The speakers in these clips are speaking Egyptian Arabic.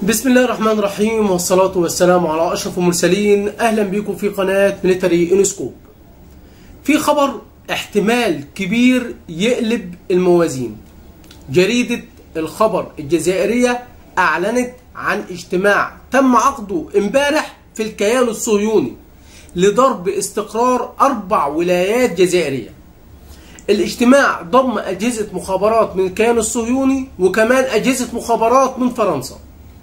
بسم الله الرحمن الرحيم والصلاة والسلام على أشرف المرسلين أهلا بكم في قناة ميليتري انسكوب في خبر احتمال كبير يقلب الموازين جريدة الخبر الجزائرية أعلنت عن اجتماع تم عقده امبارح في الكيان الصهيوني لضرب استقرار أربع ولايات جزائرية الاجتماع ضم أجهزة مخابرات من الكيان الصهيوني وكمان أجهزة مخابرات من فرنسا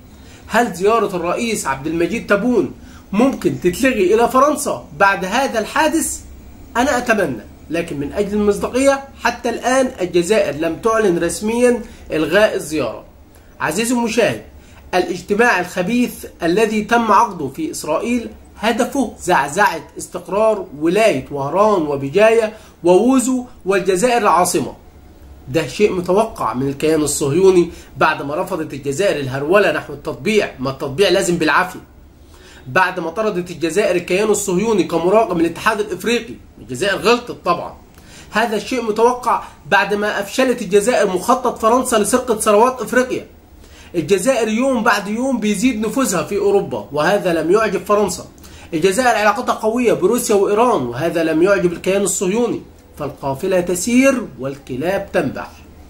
هل زيارة الرئيس عبد المجيد تبون ممكن تتلغي إلى فرنسا بعد هذا الحادث؟ أنا أتمنى لكن من أجل المصداقية حتى الآن الجزائر لم تعلن رسميا إلغاء الزيارة عزيزي المشاهد الاجتماع الخبيث الذي تم عقده في إسرائيل هدفه زعزعة استقرار ولاية وهران وبجاية ووزو والجزائر العاصمة ده شيء متوقع من الكيان الصهيوني بعد ما رفضت الجزائر الهرولة نحو التطبيع ما التطبيع لازم بالعافية بعد ما طردت الجزائر الكيان الصهيوني كمراقب من الاتحاد الافريقي الجزائر غلطت طبعا هذا الشيء متوقع بعد ما افشلت الجزائر مخطط فرنسا لسرقة ثروات افريقيا الجزائر يوم بعد يوم بيزيد نفوذها في اوروبا وهذا لم يعجب فرنسا الجزائر علاقتها قوية بروسيا وايران وهذا لم يعجب الكيان الصهيوني فالقافلة تسير والكلاب تنبح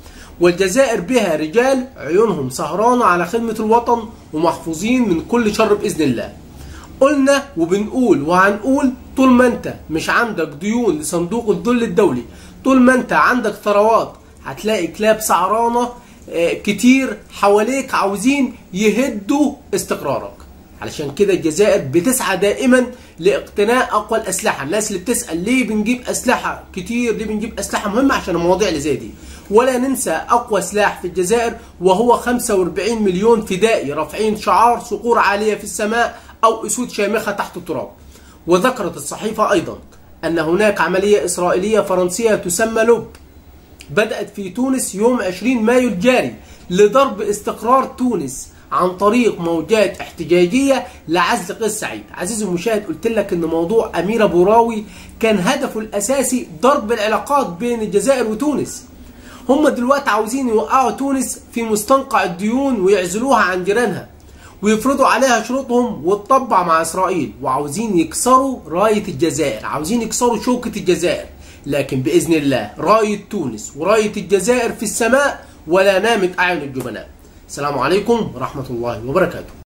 والجزائر بها رجال عيونهم سهرانة على خدمة الوطن ومحفوظين من كل شر بإذن الله قلنا وبنقول وهنقول طول ما انت مش عندك ديون لصندوق الظل الدولي طول ما انت عندك ثروات هتلاقي كلاب سعرانة كتير حواليك عاوزين يهدوا استقرارك علشان كده الجزائر بتسعى دائما لاقتناء اقوى الاسلحه الناس اللي بتسال ليه بنجيب اسلحه كتير ليه بنجيب اسلحه مهمه عشان المواضيع اللي زي دي ولا ننسى اقوى سلاح في الجزائر وهو 45 مليون فدائي رافعين شعار صقور عاليه في السماء او اسود شامخه تحت التراب وذكرت الصحيفه ايضا ان هناك عمليه اسرائيليه فرنسيه تسمى لوب بدات في تونس يوم 20 مايو الجاري لضرب استقرار تونس عن طريق موجات احتجاجية لعزل قيس سعيد عزيزي المشاهد قلت لك ان موضوع أميرة بوراوي كان هدفه الأساسي ضرب العلاقات بين الجزائر وتونس هم دلوقتي عاوزين يوقعوا تونس في مستنقع الديون ويعزلوها عن جيرانها ويفرضوا عليها شروطهم وتطبع مع إسرائيل وعاوزين يكسروا راية الجزائر عاوزين يكسروا شوكة الجزائر لكن بإذن الله راية تونس وراية الجزائر في السماء ولا نامت أعين الجبناء السلام عليكم ورحمة الله وبركاته